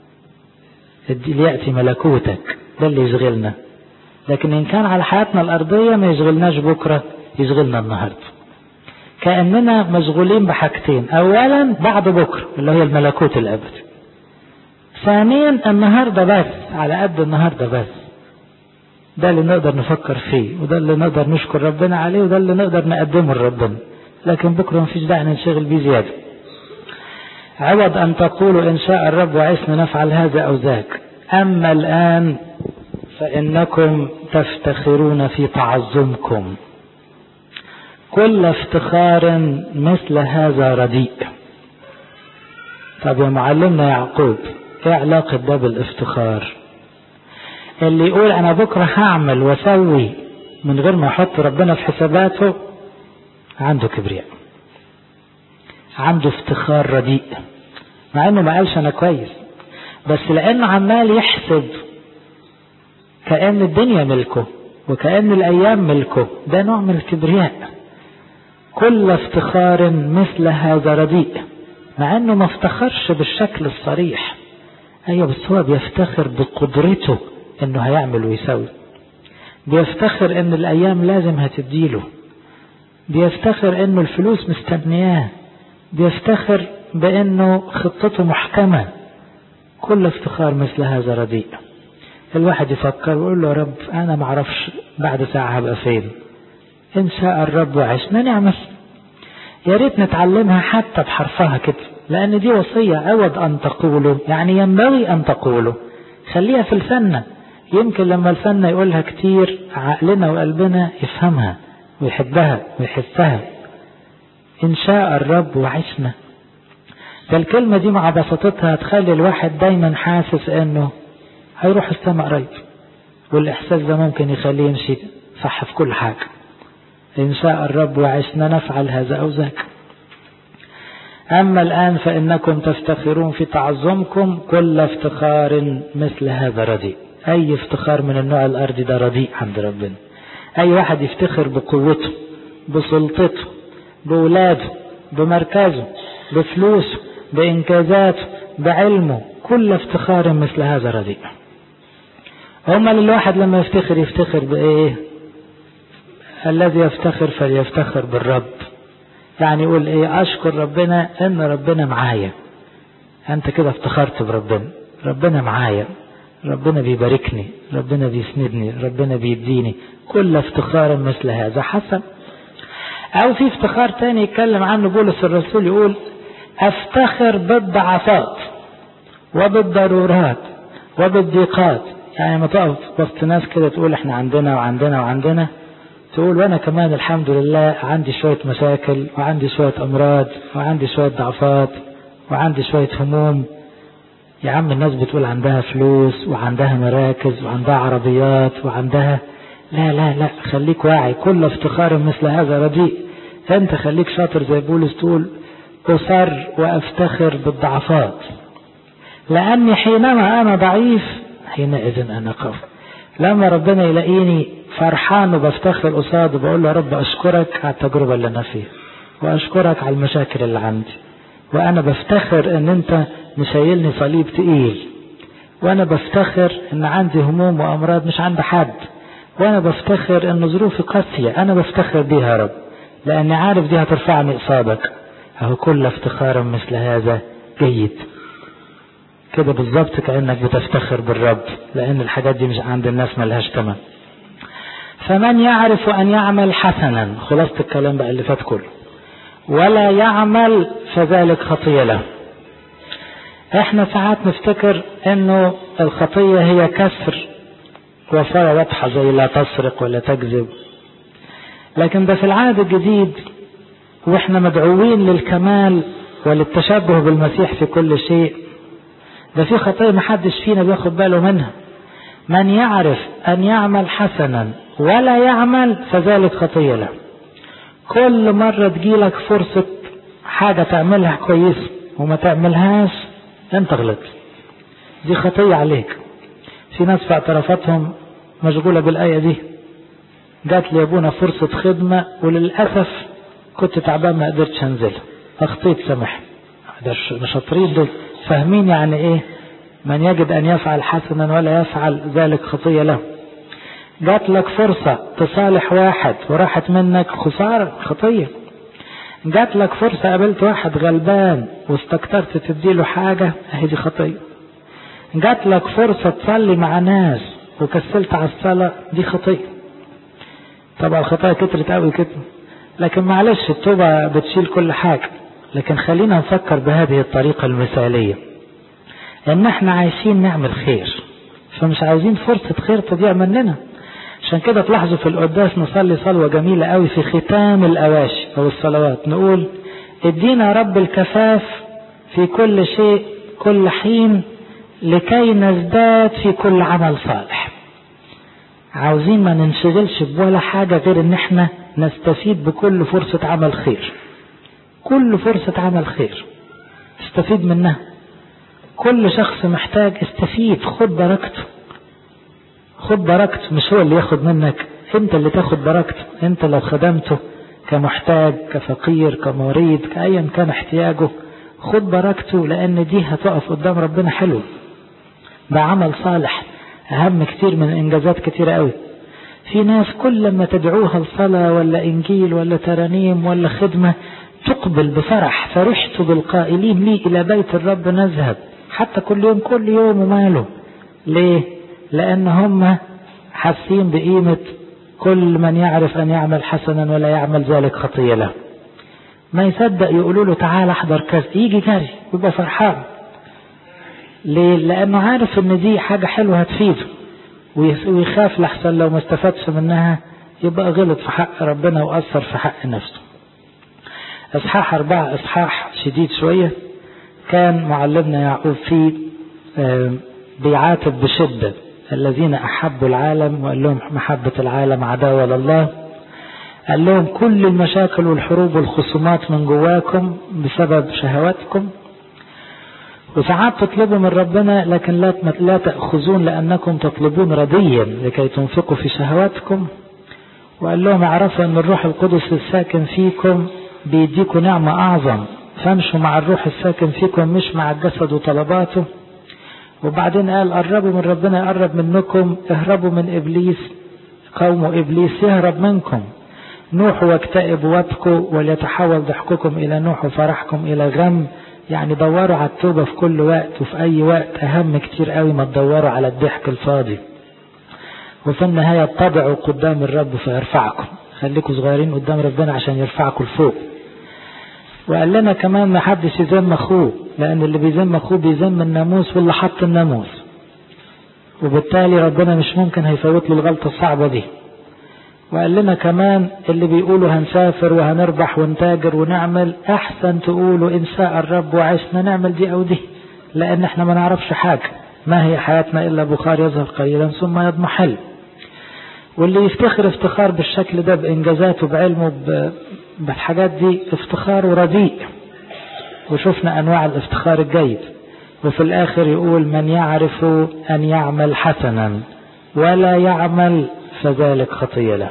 [SPEAKER 1] ليأتي ملكوتك ده اللي يشغلنا لكن إن كان على حياتنا الأرضية ما يشغلناش بكرة يشغلنا النهارده كأننا مشغولين بحاجتين أولا بعد بكرة اللي هي الملكوت الأبدي ثانيا النهاردة بس على قد النهاردة بس ده اللي نقدر نفكر فيه وده اللي نقدر نشكر ربنا عليه وده اللي نقدر نقدمه لربنا لكن بكرة مفيش داعي ننشغل بيه زيادة عوض أن تقولوا إن شاء الرب وعشنا نفعل هذا أو ذاك أما الآن فإنكم تفتخرون في تعظمكم كل افتخار مثل هذا رديء طب يا معلمنا يعقوب ايه علاقة ده بالافتخار اللي يقول انا بكرة هعمل واسوي من غير ما يحط ربنا في حساباته عنده كبرياء عنده افتخار رديء مع انه ما قالش انا كويس بس لانه عمال يحسب كأن الدنيا ملكه وكأن الايام ملكه ده نوع من الكبرياء كل افتخار مثل هذا رديء مع انه ما افتخرش بالشكل الصريح ايوه بس هو بيفتخر بقدرته انه هيعمل ويسوي بيفتخر ان الايام لازم هتديله بيفتخر انه الفلوس مستنياه بيفتخر بانه خطته محكمة كل افتخار مثل هذا رديء الواحد يفكر ويقول له يا رب انا معرفش بعد ساعة هبقى فين ان شاء الرب وعشنا نعمل يا ريت نتعلمها حتى بحرفها كده لان دي وصية عوض ان تقولوا يعني ينبغي ان تقولوا خليها في لساننا يمكن لما لساننا يقولها كتير عقلنا وقلبنا يفهمها ويحبها ويحسها إن شاء الرب وعشنا ده الكلمة دي مع بساطتها تخلي الواحد دايما حاسس انه هيروح السماء قريب والإحساس ده ممكن يخليه يمشي صح في كل حاجة إن شاء الرب وعشنا نفعل هذا أو ذاك أما الآن فإنكم تفتخرون في تعظمكم كل افتخار مثل هذا رديء أي افتخار من النوع الأرضي ده رديء عند ربنا أي واحد يفتخر بقوته بسلطته بولاده بمركزه بفلوسه بإنجازاته بعلمه كل افتخار مثل هذا رديء هما الواحد لما يفتخر يفتخر بإيه الذي يفتخر فليفتخر بالرب يعني يقول ايه اشكر ربنا ان ربنا معايا انت كده افتخرت بربنا ربنا معايا ربنا بيباركني ربنا بيسندني ربنا بيديني كل افتخار مثل هذا حسن او في افتخار تاني يتكلم عنه بولس الرسول يقول افتخر بالضعفات وبالضرورات وبالضيقات يعني ما تقف وسط ناس كده تقول احنا عندنا وعندنا وعندنا تقول وانا كمان الحمد لله عندي شوية مشاكل وعندي شوية امراض وعندي شوية ضعفات وعندي شوية هموم يا عم الناس بتقول عندها فلوس وعندها مراكز وعندها عربيات وعندها لا لا لا خليك واعي كل افتخار مثل هذا رديء انت خليك شاطر زي بولس تقول أصر وأفتخر بالضعفات لأني حينما أنا ضعيف حينئذ أنا قوي لما ربنا يلاقيني فرحان وبفتخر قصاده بقول له يا رب أشكرك على التجربة اللي أنا فيها وأشكرك على المشاكل اللي عندي وأنا بفتخر إن أنت مشايلني صليب تقيل وأنا بفتخر إن عندي هموم وأمراض مش عند حد وأنا بفتخر إن ظروفي قاسية أنا بفتخر بيها يا رب لأني عارف دي هترفعني قصادك أهو كل افتخار مثل هذا جيد كده بالظبط كأنك بتفتخر بالرب لأن الحاجات دي مش عند الناس ملهاش تمن فمن يعرف أن يعمل حسنا خلاصة الكلام بقى اللي فات كله ولا يعمل فذلك خطية له احنا ساعات نفتكر انه الخطية هي كسر وصايا واضحة زي لا تسرق ولا تكذب لكن ده في العهد الجديد واحنا مدعوين للكمال وللتشبه بالمسيح في كل شيء ده في خطية محدش فينا بياخد باله منها من يعرف أن يعمل حسنا ولا يعمل فذلك خطية له كل مرة تجيلك فرصة حاجة تعملها كويس وما تعملهاش انت غلط دي خطية عليك في ناس في اعترافاتهم مشغولة بالآية دي جات لي ابونا فرصة خدمة وللأسف كنت تعبان ما قدرتش انزل اخطيت سامح ده شاطرين دول فاهمين يعني ايه من يجد ان يفعل حسنا ولا يفعل ذلك خطية له جات لك فرصة تصالح واحد وراحت منك خسارة خطية جات لك فرصة قابلت واحد غلبان واستكترت تديله حاجة اهي دي خطية جات لك فرصة تصلي مع ناس وكسلت على الصلاة دي خطية طبعا الخطايا كترت قوي كده لكن معلش التوبة بتشيل كل حاجة لكن خلينا نفكر بهذه الطريقة المثالية ان احنا عايشين نعمل خير فمش عايزين فرصة خير تضيع مننا عشان كده تلاحظوا في القداس نصلي صلوة جميلة قوي في ختام الأواشي أو الصلوات نقول ادينا رب الكفاف في كل شيء كل حين لكي نزداد في كل عمل صالح عاوزين ما ننشغلش بولا حاجة غير ان احنا نستفيد بكل فرصة عمل خير كل فرصة عمل خير استفيد منها كل شخص محتاج استفيد خد بركته خد بركته مش هو اللي ياخد منك انت اللي تاخد بركته انت لو خدمته كمحتاج كفقير كمريض كأيا كان احتياجه خد بركته لان دي هتقف قدام ربنا حلو ده عمل صالح اهم كتير من انجازات كتيرة قوي في ناس كل ما تدعوها لصلاة ولا انجيل ولا ترانيم ولا خدمة تقبل بفرح فرحت بالقائلين لي الى بيت الرب نذهب حتى كل يوم كل يوم وماله ليه لان هم حاسين بقيمة كل من يعرف ان يعمل حسنا ولا يعمل ذلك خطية له ما يصدق يقولوا له تعال احضر كذا يجي جري ويبقى فرحان ليه لانه عارف ان دي حاجة حلوة هتفيده ويخاف لحسن لو ما استفادش منها يبقى غلط في حق ربنا وأثر في حق نفسه إصحاح أربعة إصحاح شديد شوية كان معلمنا يعقوب فيه بيعاتب بشدة الذين أحبوا العالم وقال لهم محبة العالم عداوة لله قال لهم كل المشاكل والحروب والخصومات من جواكم بسبب شهواتكم وساعات تطلبوا من ربنا لكن لا لا تأخذون لأنكم تطلبون رديا لكي تنفقوا في شهواتكم وقال لهم اعرفوا أن الروح القدس الساكن فيكم بيديكم نعمة أعظم فامشوا مع الروح الساكن فيكم مش مع الجسد وطلباته وبعدين قال قربوا من ربنا يقرب منكم اهربوا من إبليس قوم إبليس يهرب منكم نوحوا واكتئبوا وابكوا وليتحول ضحككم إلى نوح وفرحكم إلى غم يعني دوروا على التوبة في كل وقت وفي أي وقت أهم كتير قوي ما تدوروا على الضحك الفاضي وفي النهاية اتبعوا قدام الرب فيرفعكم خليكم صغيرين قدام ربنا عشان يرفعكم لفوق وقال لنا كمان ما حدش يذم اخوه لان اللي بيذم اخوه بيذم الناموس واللي حط الناموس وبالتالي ربنا مش ممكن هيفوت له الغلطة الصعبة دي وقال لنا كمان اللي بيقولوا هنسافر وهنربح ونتاجر ونعمل احسن تقولوا ان شاء الرب وعشنا نعمل دي او دي لان احنا ما نعرفش حاجة ما هي حياتنا الا بخار يظهر قليلا ثم يضمحل واللي يفتخر افتخار بالشكل ده بانجازاته بعلمه بالحاجات دي افتخاره رديء وشفنا انواع الافتخار الجيد وفي الاخر يقول من يعرف ان يعمل حسنا ولا يعمل فذلك خطيه له